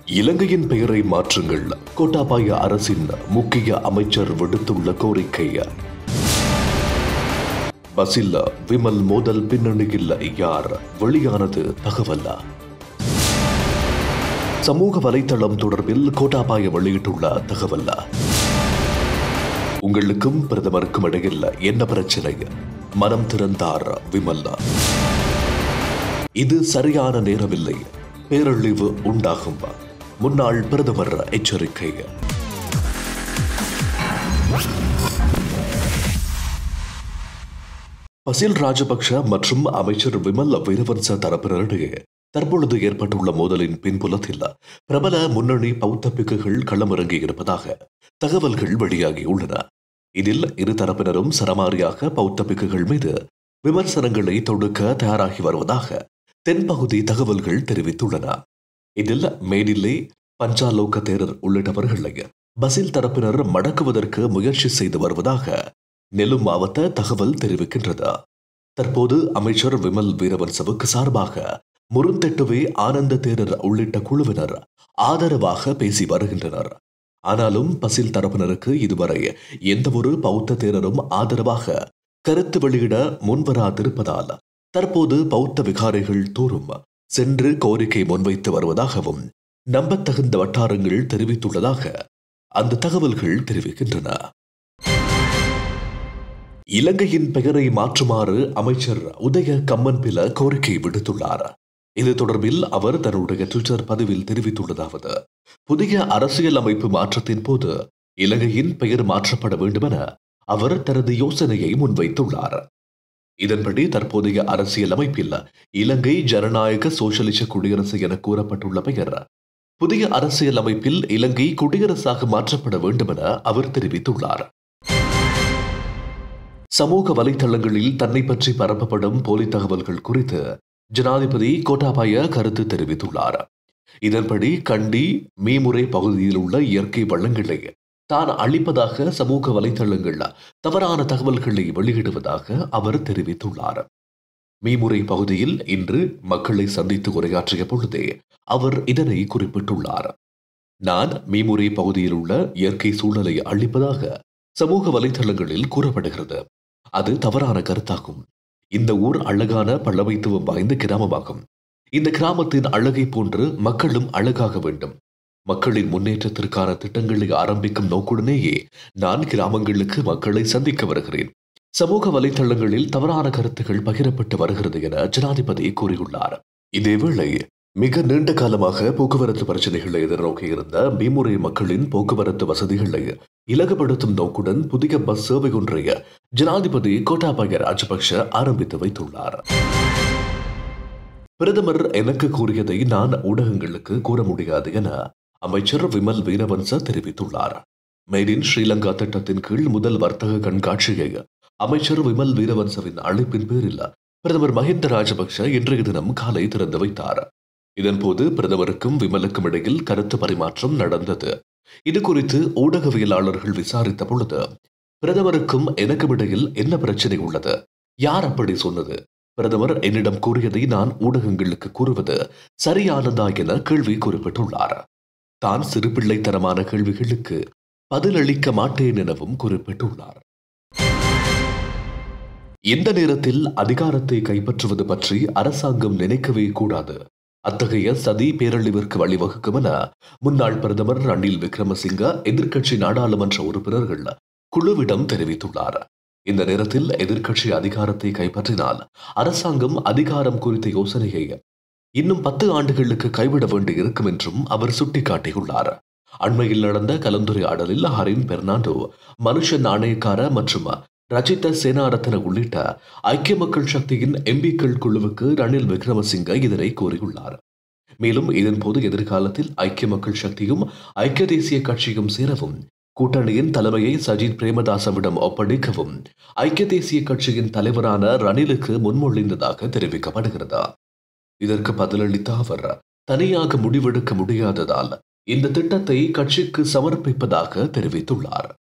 இலங்கையின் பெயரை மாற்றுங்கள் கோட்டாபாய அரசின் முக்கிய அமைச்சர் விடுத்துள்ள கோரிக்கை பசில் விமல் மோதல் பின்னணியில் யார் வெளியானது தகவல் சமூக வலைத்தளம் தொடர்பில் கோட்டாபாய வெளியிட்டுள்ள தகவல் உங்களுக்கும் பிரதமருக்கும் இடையில் என்ன பிரச்சனை மனம் திறந்தார் விமல் இது சரியான நேரமில்லை பேரழிவு உண்டாகும் முன்னாள் பிரதமர் எச்சரிக்கை பசில் ராஜபக்ஷ மற்றும் அமைச்சர் விமல் வீரவன்ச தரப்பினரிடையே தற்பொழுது ஏற்பட்டுள்ள மோதலின் பின்புலத்தில் பிரபல முன்னணி பௌத்த பிக்குகள் களமிறங்கி இருப்பதாக தகவல்கள் வெளியாகியுள்ளன இதில் இரு தரப்பினரும் சரமாரியாக பௌத்த பிக்குகள் மீது விமர்சனங்களை தொடுக்க தயாராகி வருவதாக தென்பகுதி தகவல்கள் தெரிவித்துள்ளன இதில் மேடில்லை பஞ்சாலோக தேரர் உள்ளிட்டவர்களை பசில் தரப்பினர் மடக்குவதற்கு முயற்சி செய்து வருவதாக நெல்லும் மாவட்ட தகவல் தெரிவிக்கின்றது தற்போது அமைச்சர் விமல் வீரவன்சவுக்கு சார்பாக முருந்தெட்டுவே ஆனந்த தேரர் உள்ளிட்ட குழுவினர் ஆதரவாக பேசி வருகின்றனர் ஆனாலும் பசில் தரப்பினருக்கு இதுவரை எந்தவொரு பௌத்த தேரரும் ஆதரவாக கருத்து வெளியிட முன்வராதிருப்பதால் தற்போது பௌத்த விகாரைகள் தோறும் சென்று கோரிக்கை முன்வைத்து வருவதாகவும் நம்பத்தகுந்த வட்டாரங்கள் தெரிவித்துள்ளதாக அந்த தகவல்கள் தெரிவிக்கின்றன இலங்கையின் பெயரை மாற்றுமாறு அமைச்சர் உதய கம்மன்பில கோரிக்கை விடுத்துள்ளார் இது தொடர்பில் அவர் தன்னுடைய ட்விட்டர் பதிவில் தெரிவித்துள்ளதாவது புதிய அரசியல் அமைப்பு மாற்றத்தின் போது இலங்கையின் பெயர் மாற்றப்பட வேண்டுமென அவர் தனது யோசனையை முன்வைத்துள்ளார் இதன்படி தற்போதைய அரசியல் அமைப்பில் இலங்கை ஜனநாயக சோசியலிச குடியரசு என கூறப்பட்டுள்ள பெயர் புதிய அரசியல் அமைப்பில் இலங்கை குடியரசாக மாற்றப்பட வேண்டும் என அவர் தெரிவித்துள்ளார் சமூக வலைதளங்களில் தன்னை பற்றி பரப்பப்படும் போலி தகவல்கள் குறித்து ஜனாதிபதி கோட்டாபாய கருத்து தெரிவித்துள்ளார் இதன்படி கண்டி மீமுறை பகுதியில் உள்ள இயற்கை வளங்களை தான் அளிப்பதாக சமூக வலைதளங்கள் தவறான தகவல்களை வெளியிடுவதாக அவர் தெரிவித்துள்ளார் மீமுறை பகுதியில் இன்று மக்களை சந்தித்து உரையாற்றிய பொழுதே அவர் இதனை குறிப்பிட்டுள்ளார் நான் மீமுறை பகுதியில் உள்ள இயற்கை சூழலை அளிப்பதாக சமூக வலைதளங்களில் கூறப்படுகிறது அது தவறான கருத்தாகும் இந்த ஊர் அழகான பழமைத்துவம் வாய்ந்த கிராமமாகும் இந்த கிராமத்தின் அழகை போன்று மக்களும் அழகாக வேண்டும் மக்களின் முன்னேற்றத்திற்கான திட்டங்களை ஆரம்பிக்கும் நோக்குடனேயே நான் கிராமங்களுக்கு மக்களை சந்திக்க வருகிறேன் சமூக வலைதளங்களில் தவறான கருத்துகள் பகிரப்பட்டு வருகிறது என ஜனாதிபதி கூறியுள்ளார் இதேவேளை மிக நீண்ட காலமாக போக்குவரத்து பிரச்சனைகளை எதிர்நோக்கியிருந்த மீமுறை மக்களின் போக்குவரத்து வசதிகளை இலகுபடுத்தும் நோக்குடன் புதிய பஸ் சேவை ஒன்றை ஜனாதிபதி கோட்டாபய ராஜபக்ஷ ஆரம்பித்து வைத்துள்ளார் பிரதமர் எனக்கு கூறியதை நான் ஊடகங்களுக்கு கூற முடியாது என அமைச்சர் விமல் வீரவன்ச தெரிவித்துள்ளார் மேட் இன் ஸ்ரீலங்கா திட்டத்தின் கீழ் முதல் வர்த்தக கண்காட்சியை அமைச்சர் விமல் வீரவன்சவின் அழைப்பின் பேரில் பிரதமர் மஹிந்த ராஜபக்ஷ இன்றைய தினம் காலை திறந்து வைத்தார் இதன்போது பிரதமருக்கும் விமலுக்கும் இடையில் கருத்து பரிமாற்றம் நடந்தது இது குறித்து ஊடகவியலாளர்கள் விசாரித்த பொழுது பிரதமருக்கும் எனக்கும் இடையில் என்ன பிரச்சனை உள்ளது யார் அப்படி சொன்னது பிரதமர் என்னிடம் கூறியதை நான் ஊடகங்களுக்கு கூறுவது சரியானதா என கேள்வி குறிப்பிட்டுள்ளார் தான் சிறுபிள்ளைத்தனமான கேள்விகளுக்கு பதிலளிக்க மாட்டேன் எனவும் குறிப்பிட்டுள்ளார் எந்த நேரத்தில் அதிகாரத்தை கைப்பற்றுவது பற்றி அரசாங்கம் நினைக்கவே கூடாது அத்தகைய சதி பேரழிவிற்கு வழிவகுக்கும் என முன்னாள் பிரதமர் ரணில் விக்ரமசிங்க எதிர்க்கட்சி நாடாளுமன்ற உறுப்பினர்கள் குழுவிடம் தெரிவித்துள்ளார் இந்த நேரத்தில் எதிர்க்கட்சி அதிகாரத்தை கைப்பற்றினால் அரசாங்கம் அதிகாரம் குறித்த யோசனையை இன்னும் பத்து ஆண்டுகளுக்கு கைவிட வேண்டி இருக்கும் என்றும் அவர் சுட்டிக்காட்டியுள்ளார் அண்மையில் நடந்த கலந்துரையாடலில் ஹரின் பெர்னாண்டோ மனுஷ நாணயக்கார மற்றும் ரஜித சேனாரத்ன உள்ளிட்ட ஐக்கிய மக்கள் சக்தியின் எம்பிக்கள் குழுவுக்கு ரணில் விக்ரமசிங்க இதனை கூறியுள்ளார் மேலும் இதன்போது எதிர்காலத்தில் ஐக்கிய மக்கள் சக்தியும் ஐக்கிய தேசிய கட்சியும் சேரவும் கூட்டணியின் தலைமையை சஜித் பிரேமதாசவிடம் ஒப்படைக்கவும் ஐக்கிய தேசிய கட்சியின் தலைவரான ரணிலுக்கு முன்மொழிந்ததாக தெரிவிக்கப்படுகிறது இதற்கு பதிலளித்த அவர் தனியாக முடிவெடுக்க முடியாததால் இந்த திட்டத்தை கட்சிக்கு சமர்ப்பிப்பதாக தெரிவித்துள்ளார்